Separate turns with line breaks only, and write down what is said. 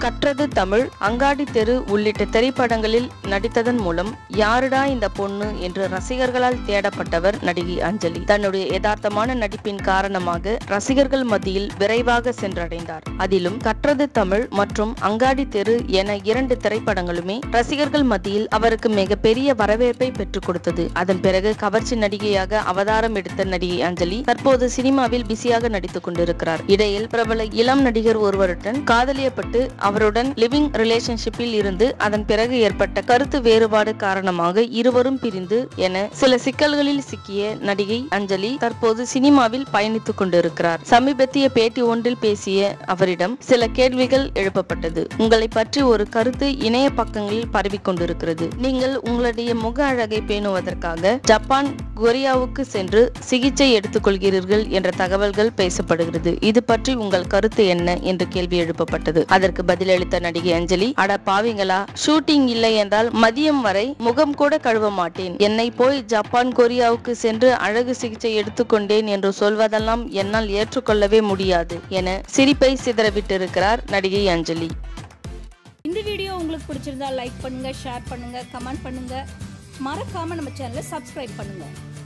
கற்றது தமிழ் அங்காடி தெரு உள்ளிட்ட திரைப்படங்களில் நடித்ததன் மூலம் யாருடா இந்த பொண்ணு என்று ரசிகர்களால் தேடப்பட்டவர் நடிகை அஞ்சலி தன்னுடைய யதார்த்தமான நடிப்பின் காரணமாக ரசிகர்கள் மத்தியில் விரைவாக சென்றடைந்தார் அதிலும் கற்றது தமிழ் மற்றும் அங்காடி தெரு என இரண்டு திரைப்படங்களுமே ரசிகர்கள் மத்தியில் அவருக்கு மிகப்பெரிய வரவேற்பை பெற்றுக் கொடுத்தது அதன் பிறகு கவர்ச்சி நடிகையாக அவதாரம் எடுத்த நடிகை அஞ்சலி தற்போது சினிமாவில் பிஸியாக நடித்துக் கொண்டிருக்கிறார் இடையில் பிரபல இளம் நடிகர் ஒருவருடன் காதலியப்பட்டு அவருடன் லிவிங் ரிலேஷன்ஷிப்பில் இருந்து அதன் பிறகு ஏற்பட்ட கருத்து வேறுபாடு காரணமாக இருவரும் பிரிந்து என சில சிக்கல்களில் சிக்கிய நடிகை அஞ்சலி தற்போது சினிமாவில் பயணித்துக் கொண்டிருக்கிறார் சமீபத்திய பேட்டி ஒன்றில் பேசிய அவரிடம் சில கேள்விகள் எழுப்பப்பட்டது உங்களை பற்றி ஒரு கருத்து இணைய பக்கங்களில் பரவிக் கொண்டிருக்கிறது நீங்கள் உங்களுடைய முக அழகை பேணுவதற்காக ஜப்பான் கொரியாவுக்கு சென்று சிகிச்சை எடுத்துக்கொள்கிறீர்கள் என்ற தகவல்கள் பேசப்படுகிறது இது பற்றி உங்கள் கருத்து என்ன என்று கேள்வி எழுப்பப்பட்டது அதற்கு பதிலளித்த நடிகை அஞ்சலி அட பாவிங்களா ஷூட்டிங் இல்லை என்றால் மதியம் வரை முகம் கூட கழுவ மாட்டேன் என்னை போய் ஜப்பான் கொரியாவுக்கு சென்று அழகு சிகிச்சை எடுத்துக்கொண்டேன் என்று சொல்வதெல்லாம் என்னால் ஏற்றுக்கொள்ளவே முடியாது என சிரிப்பை சிதறவிட்டிருக்கிறார் நடிகை அஞ்சலி
இந்த வீடியோ உங்களுக்கு பிடிச்சிருந்தா லைக் பண்ணுங்க ஷேர் பண்ணுங்க கமெண்ட் பண்ணுங்க மறக்காம நம்ம சேனலை சப்ஸ்கிரைப் பண்ணுங்க